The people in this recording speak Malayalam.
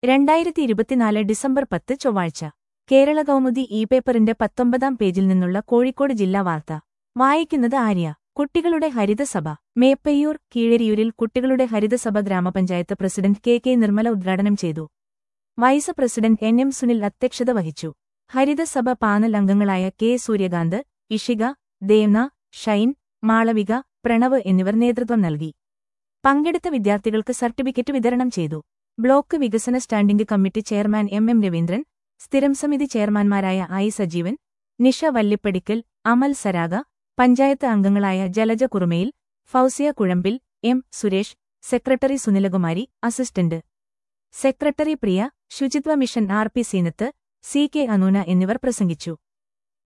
രണ്ടായിരത്തി ഇരുപത്തിനാല് ഡിസംബർ പത്ത് ചൊവ്വാഴ്ച കേരള കൗമുദി ഇ പേപ്പറിന്റെ പത്തൊമ്പതാം പേജിൽ നിന്നുള്ള കോഴിക്കോട് ജില്ലാ വാർത്ത വായിക്കുന്നത് ആര്യ കുട്ടികളുടെ ഹരിതസഭ മേപ്പയ്യൂർ കീഴരിയൂരിൽ കുട്ടികളുടെ ഹരിതസഭ ഗ്രാമപഞ്ചായത്ത് പ്രസിഡന്റ് കെ കെ നിർമ്മല ഉദ്ഘാടനം ചെയ്തു vice president N M Sunil അധ്യക്ഷത വഹിച്ചു ഹരിതസഭ പാനൽ അംഗങ്ങളായ കെ സൂര്യകാന്ത് ഇഷിക ദേവ്ന ഷൈൻ മാളവിക പ്രണവ് എന്നിവർ നേതൃത്വം നൽകി പങ്കെടുത്ത വിദ്യാർത്ഥികൾക്ക് സർട്ടിഫിക്കറ്റ് വിതരണം ചെയ്തു ബ്ലോക്ക് വികസന standing committee chairman M M Raveendran സ്ഥിരം സമിതി ചെയർമാൻമാരായ ഐ സജീവൻ നിഷ വല്ലിപ്പടിക്കൽ അമൽ സരാഗ പഞ്ചായത്ത് അംഗങ്ങളായ Jalaja Kurumayil Fousiya Kuzhambil M Suresh secretary Sunilakumari assistant secretary Priya ശുചിത്വ mission R P Seenath C K Anoona എന്നിവർ പ്രസംഗിച്ചു